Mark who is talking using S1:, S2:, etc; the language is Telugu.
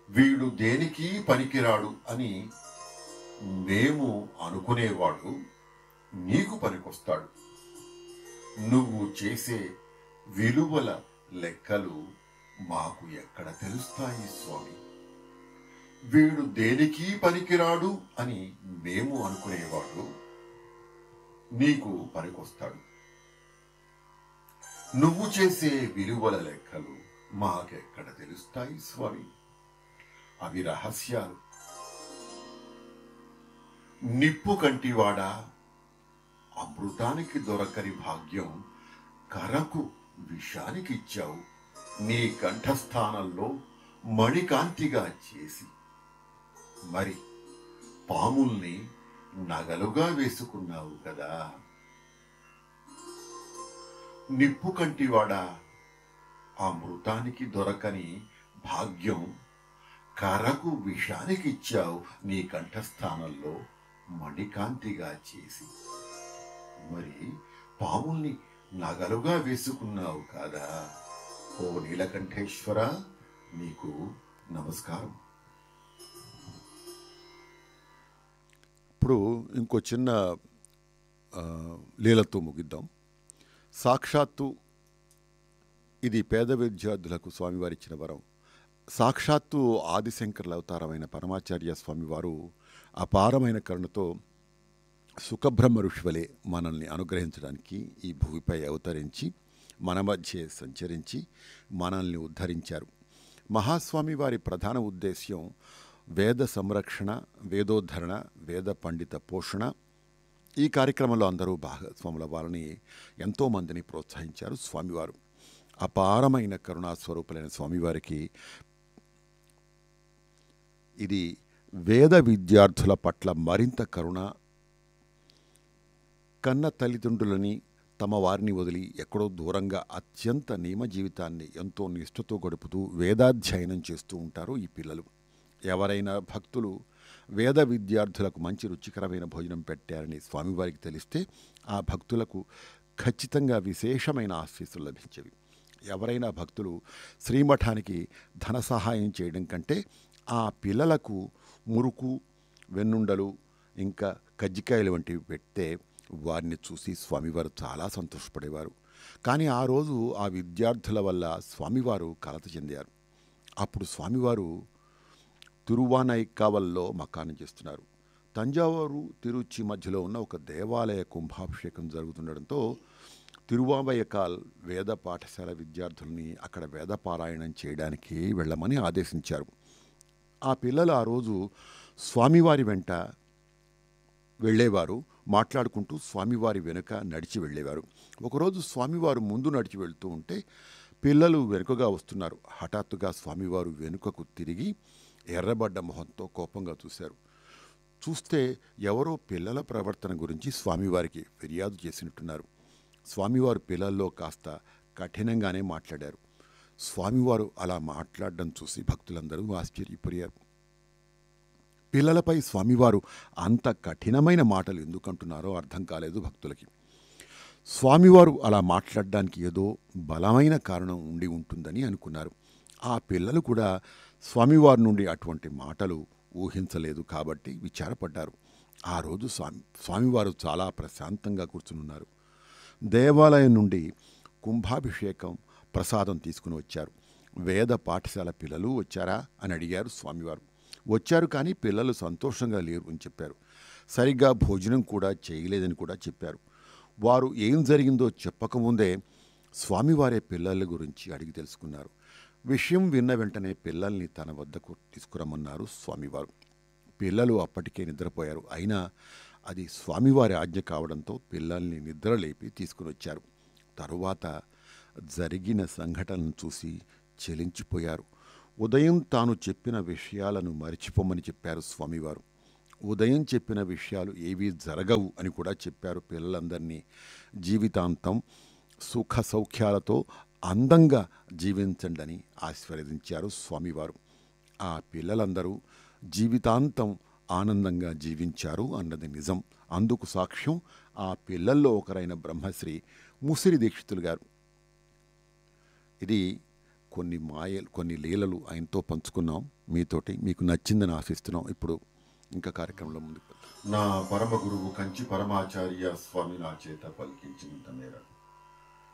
S1: వీడు దేనికి పనికిరాడు అని మేము అనుకునేవాడు నీకు పనికొస్తాడు నువ్వు చేసే విలువల లెక్కలు మాకు ఎక్కడ తెలుస్తాయి స్వామి వీడు దేనికి పనికిరాడు అని మేము అనుకునేవాడు నీకు పనికొస్తాడు నువ్వు చేసే విలువల లెక్కలు మాకెక్కడ తెలుస్తాయి స్వామి అవి రహస్యాలు నిప్పు కంటివాడా అమృతానికి దొరకని భాగ్యం కరకు విషానికి ఇచ్చావు నీ కంఠస్థానంలో మణికాంతిగా చేసి మరి పాముల్ని నగలుగా వేసుకున్నావు కదా నిప్పు కంటివాడా అమృతానికి దొరకని భాగ్యం కరకు విషానికి ఇచ్చావు నీ కంఠస్థానంలో మణికాంతిగా చేసి మరి పాముల్ని నగలుగా వేసుకున్నావు కాదా ఓ నీలకంఠేశ్వర నీకు నమస్కారం
S2: ఇప్పుడు ఇంకో చిన్న ఆ, లీలతో ముగిద్దాం సాక్షాత్తు ఇది పేద విద్యార్థులకు స్వామివారి ఇచ్చిన వరం సాక్షాత్తు ఆదిశంకర్ల అవతారమైన పరమాచార్య స్వామివారు అపారమైన కరుణతో సుఖబ్రహ్మ ఋషివలే మనల్ని అనుగ్రహించడానికి ఈ భూమిపై అవతరించి మన మధ్య సంచరించి మనల్ని ఉద్ధరించారు మహాస్వామి వారి ప్రధాన ఉద్దేశ్యం వేద సంరక్షణ వేదోద్ధరణ వేద పండిత పోషణ ఈ కార్యక్రమంలో అందరూ భాగస్వాముల వారిని ఎంతోమందిని ప్రోత్సహించారు స్వామివారు అపారమైన కరుణాస్వరూపులైన స్వామివారికి ఇది వేద విద్యార్థుల పట్ల మరింత కరుణ కన్న తల్లిదండ్రులని తమ వారిని వదిలి ఎక్కడో దూరంగా అత్యంత నియమ జీవితాన్ని ఎంతో నిష్ఠతో గడుపుతూ వేదాధ్యయనం చేస్తూ ఉంటారు ఈ పిల్లలు ఎవరైనా భక్తులు వేద విద్యార్థులకు మంచి రుచికరమైన భోజనం పెట్టారని స్వామివారికి తెలిస్తే ఆ భక్తులకు ఖచ్చితంగా విశేషమైన ఆశీస్సులు లభించేవి ఎవరైనా భక్తులు శ్రీమఠానికి ధన సహాయం చేయడం కంటే ఆ పిల్లలకు మురుకు వెన్నుండలు ఇంకా కజ్జికాయలు వంటివి పెడితే వారిని చూసి స్వామివారు చాలా సంతోషపడేవారు కానీ ఆ రోజు ఆ విద్యార్థుల వల్ల స్వామివారు కలత చెందారు అప్పుడు స్వామివారు తిరువానైకావల్లో మకానం చేస్తున్నారు తంజావూరు తిరుచి మధ్యలో ఉన్న ఒక దేవాలయ కుంభాభిషేకం జరుగుతుండడంతో తిరువావయకాల్ వేద పాఠశాల విద్యార్థుల్ని అక్కడ వేద పారాయణం చేయడానికి వెళ్ళమని ఆదేశించారు ఆ పిల్లలు ఆ రోజు స్వామివారి వెంట వెళ్ళేవారు మాట్లాడుకుంటూ స్వామివారి వెనుక నడిచి వెళ్ళేవారు ఒకరోజు స్వామివారు ముందు నడిచి వెళ్తూ ఉంటే పిల్లలు వెనుకగా వస్తున్నారు హఠాత్తుగా స్వామివారు వెనుకకు తిరిగి ఎర్రబడ్డ మొహంతో కోపంగా చూశారు చూస్తే ఎవరో పిల్లల ప్రవర్తన గురించి స్వామివారికి ఫిర్యాదు చేసినట్టున్నారు స్వామివారు పిల్లల్లో కాస్త కఠినంగానే మాట్లాడారు స్వామివారు అలా మాట్లాడడం చూసి భక్తులందరూ ఆశ్చర్యపోయారు పిల్లలపై స్వామివారు అంత కఠినమైన మాటలు ఎందుకంటున్నారో అర్థం కాలేదు భక్తులకి స్వామివారు అలా మాట్లాడడానికి ఏదో బలమైన కారణం ఉండి ఉంటుందని అనుకున్నారు ఆ పిల్లలు కూడా స్వామివారి నుండి అటువంటి మాటలు ఊహించలేదు కాబట్టి విచారపడ్డారు ఆ రోజు స్వామి స్వామివారు చాలా ప్రశాంతంగా కూర్చునున్నారు దేవాలయం నుండి కుంభాభిషేకం ప్రసాదం తీసుకుని వచ్చారు వేద పాఠశాల పిల్లలు వచ్చారా అని అడిగారు స్వామివారు వచ్చారు కానీ పిల్లలు సంతోషంగా లేరు అని చెప్పారు సరిగ్గా భోజనం కూడా చేయలేదని కూడా చెప్పారు వారు ఏం జరిగిందో చెప్పకముందే స్వామివారే పిల్లల గురించి అడిగి తెలుసుకున్నారు విషయం విన్న వెంటనే పిల్లల్ని తన వద్దకు తీసుకురమ్మన్నారు స్వామివారు పిల్లలు అప్పటికే నిద్రపోయారు అయినా అది స్వామివారి ఆజ్ఞ కావడంతో పిల్లల్ని నిద్రలేపి తీసుకుని వచ్చారు తరువాత జరిగిన సంఘటనను చూసి చెలించిపోయారు ఉదయం తాను చెప్పిన విషయాలను మరిచిపోమని చెప్పారు స్వామివారు ఉదయం చెప్పిన విషయాలు ఏవీ జరగవు అని కూడా చెప్పారు పిల్లలందరినీ జీవితాంతం సుఖ సౌఖ్యాలతో అందంగా జీవించండని ఆశీర్వదించారు స్వామివారు ఆ పిల్లలందరూ జీవితాంతం ఆనందంగా జీవించారు అన్నది నిజం అందుకు సాక్ష్యం ఆ పిల్లల్లో ఒకరైన బ్రహ్మశ్రీ ముసిరి దీక్షితులు గారు ఇది కొన్ని మాయలు కొన్ని లీలలు ఆయనతో పంచుకున్నాం మీతోటి మీకు నచ్చిందని ఆశిస్తున్నాం ఇప్పుడు ఇంకా కార్యక్రమంలో ముందుకు వెళ్దాం.
S1: నా పరమ గురువు కంచి పరమాచార్య స్వామి నా చేత పలికించినంత మేరకు